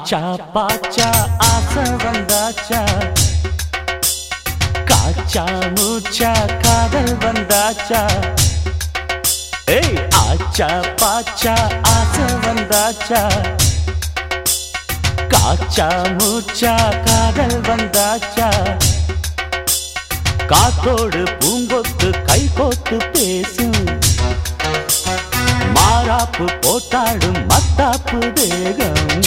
ஆச்சா பாச்சா ஆசை வந்தாச்சா காச்சா மூச்சா காதல் வந்தாச்சா ஏய் ஆச்சா பாச்சா ஆசை வந்தாச்சா காச்சா மூச்சா காதல் வந்தாச்சா காத்தோடு பூங்கொத்து கை கோத்து பேசும் மாறாப்பு போட்டாடும் மத்தாப்பு தேகம்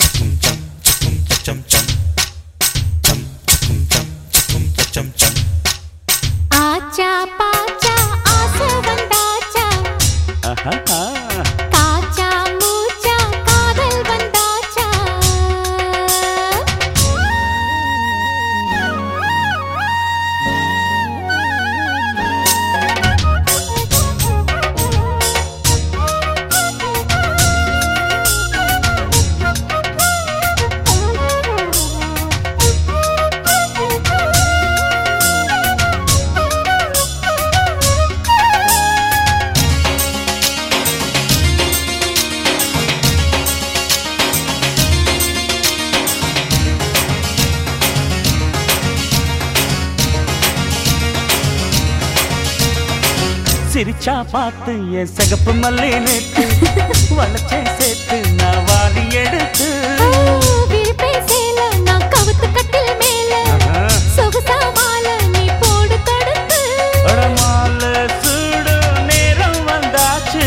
ஆச்சா பாச்சா ஆசை வந்தாச்சா ஆஹா. காச்சா மூச்சா காதல் வந்தாச்சா சிரிச்சா பார்த்து என் சிகப்பு மல்லி நேற்று வளச்சேன் சேர்த்து நான் வாடி எடுத்து விரிப்பை சேல நான் கவுத்து கட்டில் மேல ஆஹா. சொகுசா மாலை நீ போடு தடுத்து அடமால சூடு நேரம் வந்தாச்சு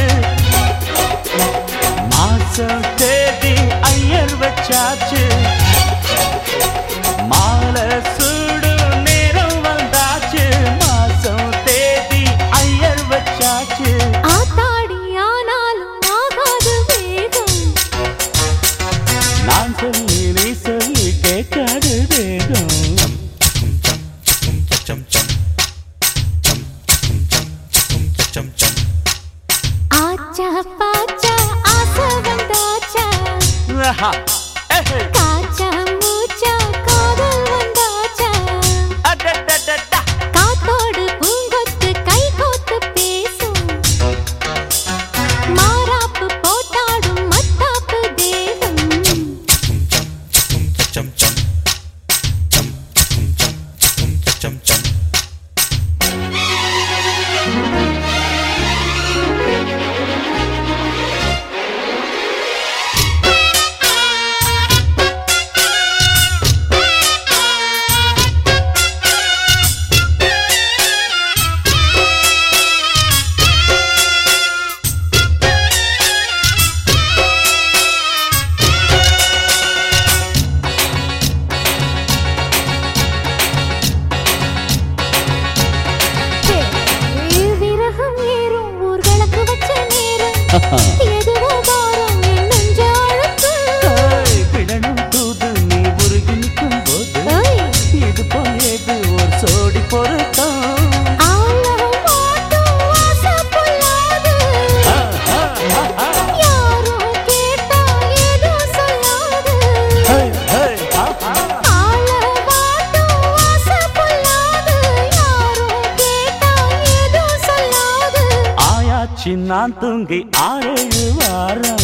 மாசம் தேதி ஐயர் வச்சாச்சு மாலை சூடு நேரம் வந்தாச்சு மாசம் தேதி ஐயர் வச்சாச்சு ஆத்தாடி ஆனாலும் ஆகாது வேகம் நான் சொல்லி நீ சொல்லி கேட்காது வேகம் ஆச்சா பாச்சா ஆசை வந்தாச்சா ஆஹா. ஏஹே. காச்சா மூச்சா காதல் வந்தாச்சா அடடடடா. காத்தோடு பூங்கொத்து கை கோத்து பேசும் மாறாப்பு போட்டாடும் மத்தாப்பு தேகம் விரகம் ஏறும் ஊர்களுக்கு வச்ச நேரம் எதுவோ பாரம் என் நெஞ்ச அழுத்து ஏய், விடணும் தூது நீ உருகி நிற்கும் போது ஓய், இது போயது ஒரு சோடி பொருத்தம் ஆழம் மாட்டும் ஆசை பொல்லாது. ஆஹா, ஆஹா. யாரோ கேட்டா ஏதோ சொல்லாது. ஹே, ஹே, ஆஹா. ஆழம் மாட்டும் ஆசை பொல்லாது. யாரோ கேட்டா ஏதோ சொல்லாது. ஆயாச்சு நான் தூங்கி ஆறேழு வாரம்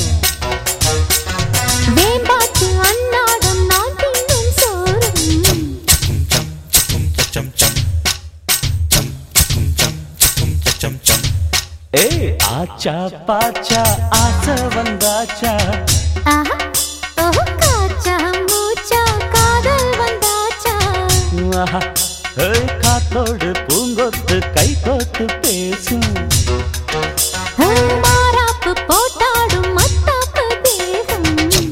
வேம்பாட்டு அன்னாடம் நான் தின்னும் சோறும் ஏ ஆச்சா பாச்சா ஆசை வந்தாச்சா ஆஹா, ஓஹோ, காச்சா மூச்சா காதல் வந்தாச்சா ஆஹா. ஏய், காத்தோடு பூங்கொத்து கை கோத்து பேசும் மாறாப்பு போட்டாடும் மத்தாப்பு தேகம்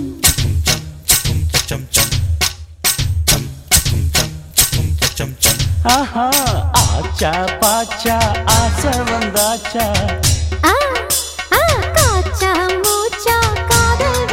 ஆஹா ஆச்சா பாச்சா ஆசை வந்தாச்சா ஆ, ஆ, காச்சா மூச்சா காதல்